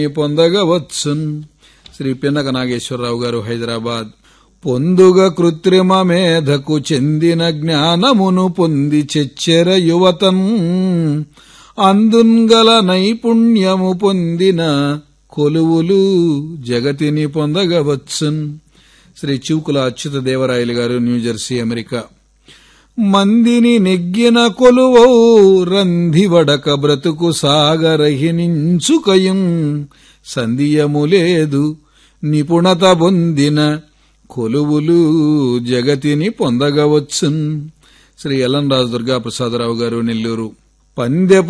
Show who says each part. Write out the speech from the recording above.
Speaker 1: పొందగవచ్చున్ శ్రీ పిన్నక నాగేశ్వరరావు గారు హైదరాబాద్ పొందుగ కృత్రిమ మేధకు చెందిన జ్ఞానమును పొంది చెచ్చెర యువతన్ అందున్గల నైపుణ్యము పొందిన కొలువులు జగతిని పొందగవచ్చున్ శ్రీ చివుకుల అచ్యుత దేవరాయలు గారు న్యూజెర్సీ అమెరికా మందిని నెగ్గిన కొలువౌ రంధివడక బ్రతుకు సాగరహినించుకయం సంధియము లేదు నిపుణత పొందిన కొలువులు జగతిని పొందగవచ్చున్ శ్రీ ఎల్ఎన్ రాజు దుర్గాప్రసాదరావు గారు నెల్లూరు పందెపు